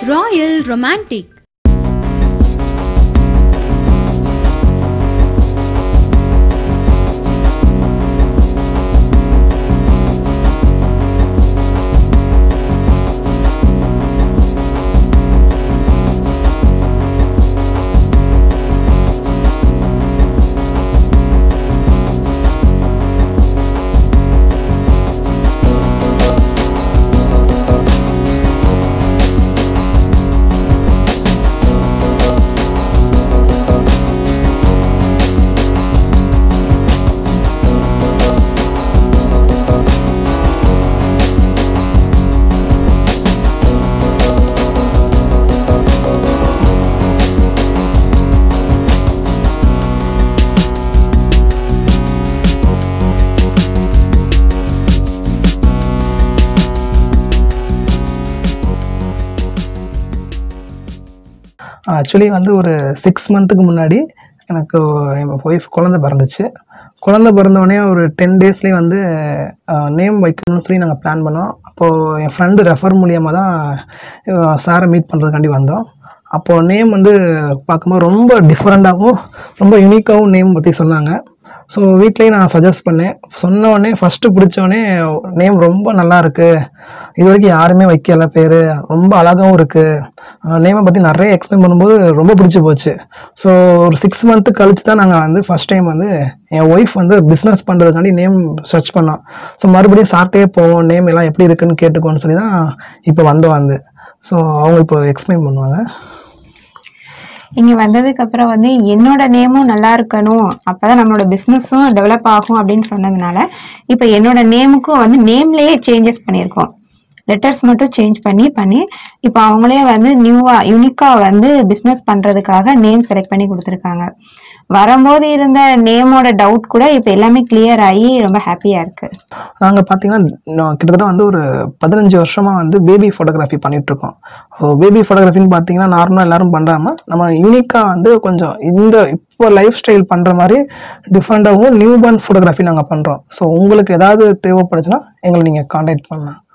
Royal Romantic. Actually வந்து ஒரு six மந்த்துக்கு முன்னாடி எனக்கு என் ஒய்ஃப் குழந்த பிறந்துச்சு குழந்த பிறந்தவொடனே ஒரு டென் டேஸ்லேயே வந்து நேம் வைக்கணும்னு சொல்லி நாங்கள் பிளான் பண்ணோம் அப்போது என் ஃப்ரெண்டு ரெஃபர் மூலியமாக தான் சாரை மீட் பண்ணுறதுக்காண்டி வந்தோம் அப்போது நேம் வந்து பார்க்கும்போது ரொம்ப டிஃப்ரெண்ட்டாகவும் ரொம்ப யூனிக்காகவும் நேம் பற்றி சொன்னாங்க ஸோ வீட்லேயும் நான் சஜஸ்ட் பண்ணேன் சொன்ன உடனே ஃபஸ்ட்டு பிடிச்சோடனே நேம் ரொம்ப நல்லா இருக்கு இது வரைக்கும் யாருமே வைக்கல பேர் ரொம்ப அழகாகவும் இருக்குது நேமை பற்றி நிறைய எக்ஸ்பிளைன் பண்ணும்போது ரொம்ப பிடிச்சி போச்சு ஸோ ஒரு சிக்ஸ் மந்த்து கழிச்சு தான் நாங்கள் வந்து ஃபஸ்ட் டைம் வந்து என் ஒய்ஃப் வந்து பிஸ்னஸ் பண்ணுறதுக்காண்டி நேம் சர்ச் பண்ணோம் ஸோ மறுபடியும் சாப்பிட்டே போவோம் நேம் எல்லாம் எப்படி இருக்குன்னு கேட்டுக்கோன்னு சொல்லி தான் இப்போ வந்தோம் வந்து ஸோ அவங்க இப்போ எக்ஸ்பிளைன் பண்ணுவாங்க இங்க வந்ததுக்கு அப்புறம் வந்து என்னோட நேமும் நல்லா இருக்கணும் அப்பதான் நம்மளோட பிசினஸும் டெவலப் ஆகும் அப்படின்னு சொன்னதுனால இப்போ என்னோட நேமுக்கும் வந்து நேம்லயே சேஞ்சஸ் பண்ணியிருக்கோம் லெட்டர்ஸ் மட்டும் சேஞ்ச் பண்ணி பண்ணி இப்போ அவங்களே வந்து நியூவா யூனிக்கா வந்து பிசினஸ் பண்றதுக்காக நேம் செலக்ட் பண்ணி கொடுத்துருக்காங்க வரும்போது இருந்த நேமோட டவுட் கூட இப்போ எல்லாமே கிளியர் ஆகி ரொம்ப ஹாப்பியா இருக்கு நாங்கள் பார்த்தீங்கன்னா நான் கிட்டத்தட்ட வந்து ஒரு பதினஞ்சு வருஷமாக வந்து பேபி ஃபோட்டோகிராஃபி பண்ணிகிட்ருக்கோம் ஸோ பேபி ஃபோட்டோகிராஃபின்னு பார்த்தீங்கன்னா நார்மலாக எல்லாரும் பண்ணுறாம நம்ம யூனிக்காக வந்து கொஞ்சம் இந்த இப்போ லைஃப் ஸ்டைல் பண்ணுற மாதிரி டிஃப்ரெண்ட்டாகவும் நியூ பார்ன் ஃபோட்டோகிராஃபி நாங்கள் பண்ணுறோம் ஸோ உங்களுக்கு ஏதாவது தேவைப்படுச்சுன்னா எங்களை நீங்கள் காண்டாக்ட் பண்ணலாம்